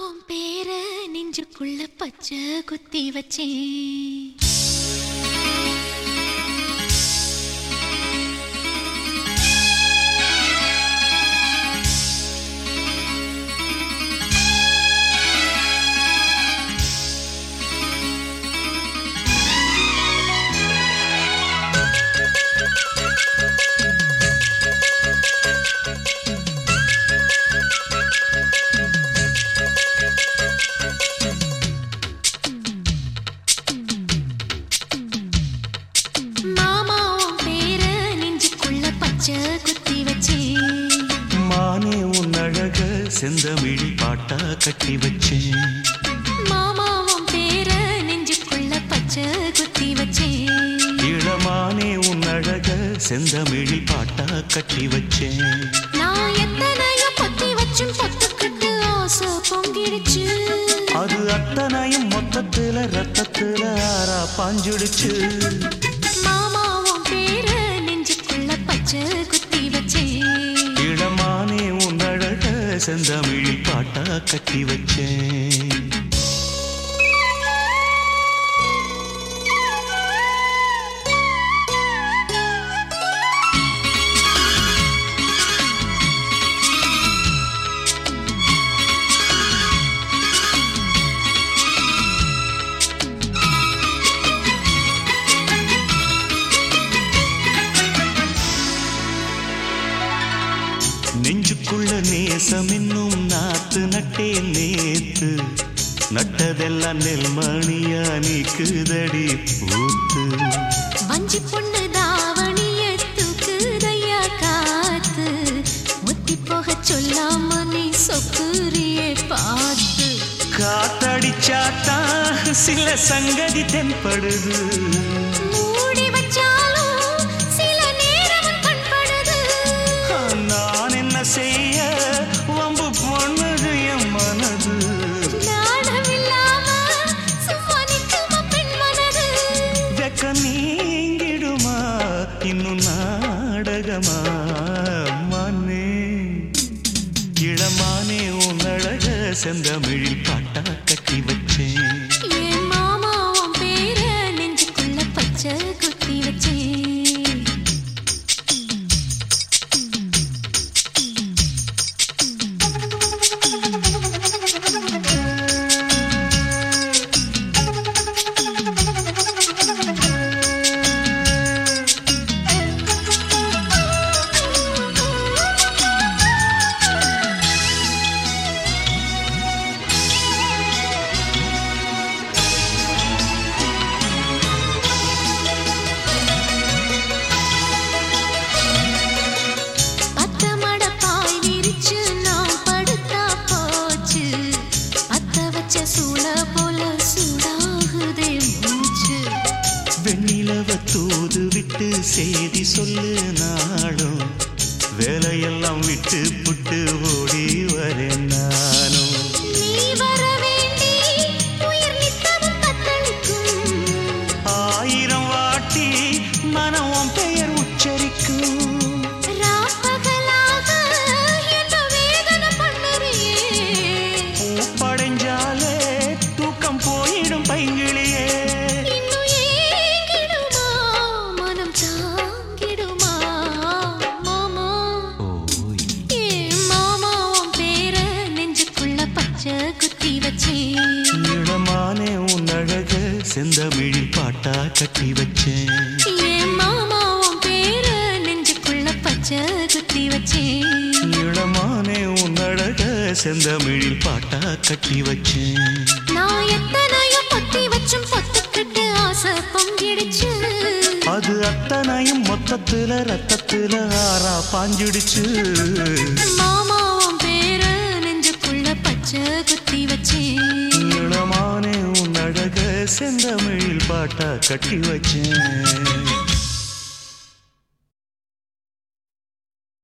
உன் பேர நெஞ்சுக்குள்ள பச்சை குத்தி வச்சேன் மாமா உன் பேர நெஞ்சுக்குள்ள பச்சை குத்தி வச்சேன் மானே உன் அழக செந்தமிழி பாட்டா கட்டி வச்சேன் மாமா உன் பேர நெஞ்சுக்குள்ள பச்சை குத்தி வச்சேன் இளமானே உன் அழக செந்தமிழி பாட்டா கட்டி வச்சேன் நான் எத்தனையோ பொத்தி வச்சும் பொத்துக்கிட்டு ஆசை பொங்கிடுச்சு அது அத்தனையும் மொத்தத்துல ரத்தத்துல ஆறா பாஞ்சுடுச்சு மாமா உன் பேர நெஞ்சுக்குள்ள பச்சை குத்தி வச்சேன் இளமானே உன் அழக செந்தமிழி பாட்டா கட்டி வச்சேன் நெஞ்சுக்குள்ள நேசம் இன்னும் நாத்து நட்டே நேத்து நட்டதெல்லாம் நெல்மணியா நீக்குதடி பூத்து வஞ்சி பொண்ணு தாவணிய தூக்குதையா காத்து முத்தி போக சொல்லாம நீ சொக்குரியே பார்த்து காத்தடிச்சாத்தான் சில சங்கதி தென்படுது மூடி வச்சாலும் சில நேரம் கண்படுது நான் என்ன செய்ய வம்பு பொண்ணுது என் மனது நாணமில்லாம சும்மா நிற்குமா பெண் மனது வெக்க நீங்கிடுமா இன்னும் நாடகமா மனே இளமானே உன் அழக செந்தமிழில் பாட்டா கட்டி வச்சேன் என் மாமா உன் பேர நெஞ்சுக்குள்ள பச்சை குத்தி வச்சேன் பத்த மட பாய் விரிச்சு நான் படுத்தா போச்சு அத்த வச்ச சூள போல சூடாகுதே மூச்சு வெண்ணிலவ தூது விட்டு செய்தி சொல்லு நாளும் வேலையெல்லாம் விட்டு புட்டு ஓடி வரேன் நானும் நீ வர வேண்டி உயிர் நித்தமும் தத்தளிக்கும் ஆயிரம் வாட்டி மனம் உன் பெயர் உச்சரிக்கும் ராப்பகலாக என்ன வேதனை பண்ணுறியே பூப்படைஞ்சாலே தூக்கம் போயிடும் பைங்கிளியே இன்னும் ஏங்கிடுமா மனம் தாங்கிடுமா மாமா ஏ மாமா உன் பேர நெஞ்சுக்குள்ள பச்சை குத்தி வச்சேன் இளமானே உன் அழக செந்தமிழில் பாட்டா கட்டி வச்சேன் ஏ மாமா உன் பேர நெஞ்சுக்குள்ள பச்சை குத்தி வச்சேன் இளமானே உன் அழக செந்தமிழில் பாட்டா கட்டி வச்சேன் நான் எத்தனையோ பொத்தி வச்சும் பொத்துக்கிட்டு ஆசை பொங்கிடுச்சு அது அத்தனையும் மொத்தத்துல ரத்தத்துல ஆறா பாஞ்சிடுச்சு மாமா உன் பேர நெஞ்சுக்குள்ள பச்சை குத்தி வச்சேன் இளமானே உன் அழக செந்தமிழில் பாட்டா கட்டி வச்சேன்